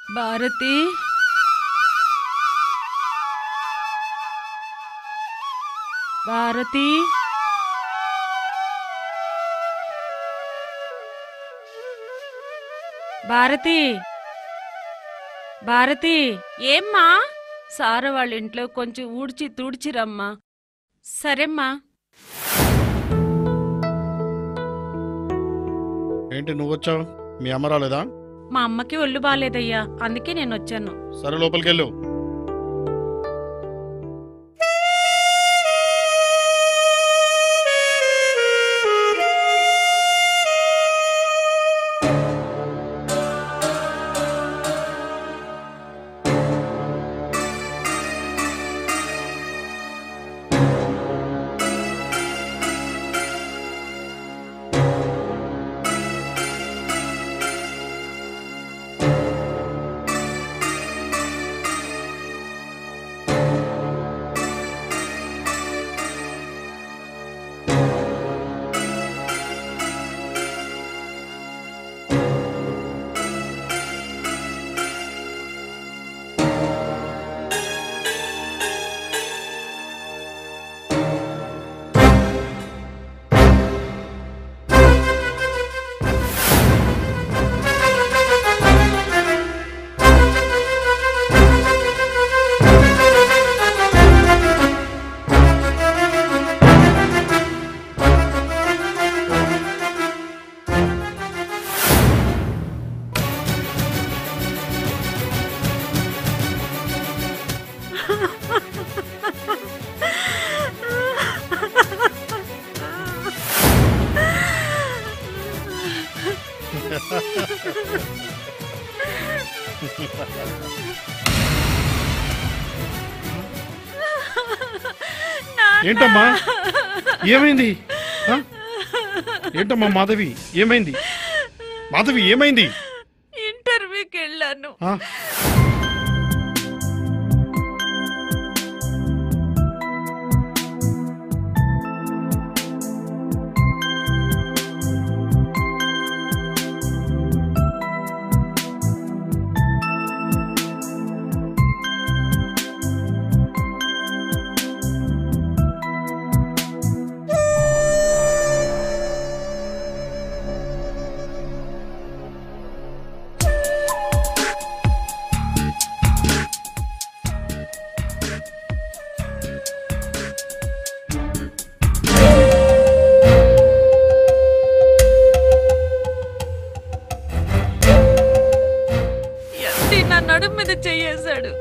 భారతి భారతి భారతి భారతి ఏమ్మా సార వాళ్ళ ఇంట్లో కొంచెం ఊడ్చి తుడిచిరమ్మా సరేమ్మా ఏంటి నువ్వు వచ్చావు మీ అమ్మ రాలేదా మా అమ్మకి ఒళ్ళు బాగాలేదయ్యా అందుకే నేను వచ్చాను సరే లోపలికి వెళ్ళు ఏంటమ్మా ఏమైంది ఆ? ఏంటమ్మా మాధవి ఏమైంది మాధవి ఏమైంది ఇంటర్వ్యూకి వెళ్ళాను ఆ? ఎండి నా నడుము మీద చెయ్యేశాడు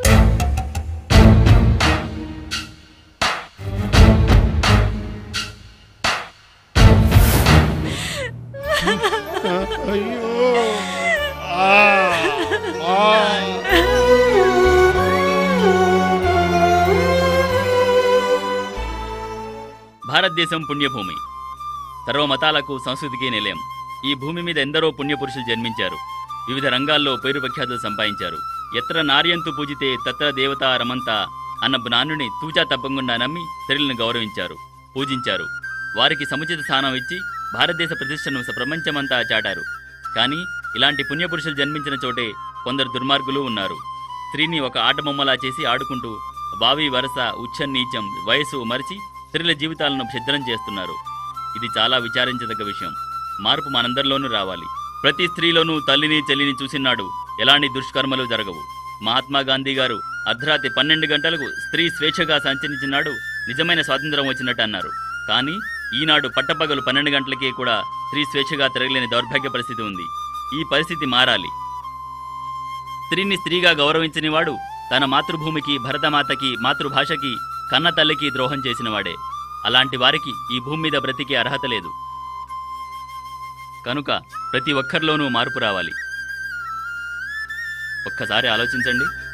ఆ, అయ్యో ఆ, ఆ. భారతదేశం పుణ్యభూమి సర్వ మతాలకు సంస్కృతికి నిలయం ఈ భూమి మీద ఎందరో పుణ్యపురుషులు జన్మించారు వివిధ రంగాల్లో పేరు ప్రఖ్యాతులు సంపాదించారు ఎత్ర నార్యంతు పూజితే తత్ర దేవత రమంత అన్న నానుని తూచా తప్పకుండా నమ్మి స్త్రీలను గౌరవించారు పూజించారు వారికి సముచిత స్థానం ఇచ్చి భారతదేశ ప్రతిష్టను ప్రపంచమంతా చాటారు కానీ ఇలాంటి పుణ్యపురుషులు జన్మించిన చోటే కొందరు దుర్మార్గులు ఉన్నారు స్త్రీని ఒక ఆటబొమ్మలా చేసి ఆడుకుంటూ బావి వరస ఉచ్చం నీచం వయసు మరిచి స్త్రీల జీవితాలను ఛిద్రం చేస్తున్నారు ఇది చాలా విచారించదగ్గ విషయం మార్పు మనందరిలోనూ రావాలి ప్రతి స్త్రీలోనూ తల్లిని చెల్లిని చూసినాడు ఎలాంటి దుష్కర్మలు జరగవు మహాత్మా గాంధీ గారు అర్ధరాత్రి పన్నెండు గంటలకు స్త్రీ స్వేచ్ఛగా సంచరించినాడు నిజమైన స్వాతంత్రం వచ్చినట్టు అన్నారు కానీ ఈనాడు పట్టపగలు పన్నెండు గంటలకే కూడా స్త్రీ స్వేచ్ఛగా తిరగలేని దౌర్భాగ్య పరిస్థితి ఉంది ఈ పరిస్థితి మారాలి స్త్రీని స్త్రీగా గౌరవించని వాడు తన మాతృభూమికి భరతమాతకి మాతృభాషకి కన్న తల్లికి ద్రోహం చేసినవాడే అలాంటి వారికి ఈ భూమి మీద బ్రతికే అర్హత లేదు కనుక ప్రతి ఒక్కరిలోనూ మార్పు రావాలి ఒక్కసారి ఆలోచించండి